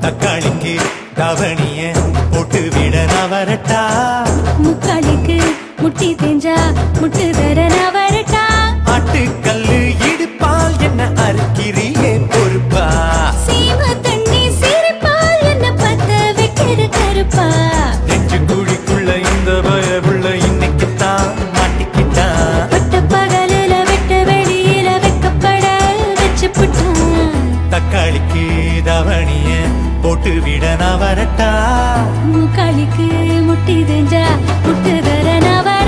தக்காளிக்கு தவணிய போட்டு விட நான் வரட்டா முக்காலுக்கு முட்டி தேஞ்சா முட்டு தர நான் வரட்டா ஆட்டுக்கல்லு இடுப்பால் என்ன அறுக்கிறியே பொறுப்பா சீம தண்ணி சிரிப்பால் என்ன பத்த வைக்கிற கருப்பா நெஞ்சு குழிக்குள்ள இந்த பயவுள்ள இன்னைக்கு தான் மாட்டிக்கிட்டான் பட்ட பகலில வெட்ட வெளியில வைக்கப்பட வச்சு புட்டான் தக்காளிக்கு தவணிய போட்டு விட நான் வரட்டா முக்காலுக்கு முட்டி தேஞ்சா முட்டு தர நான்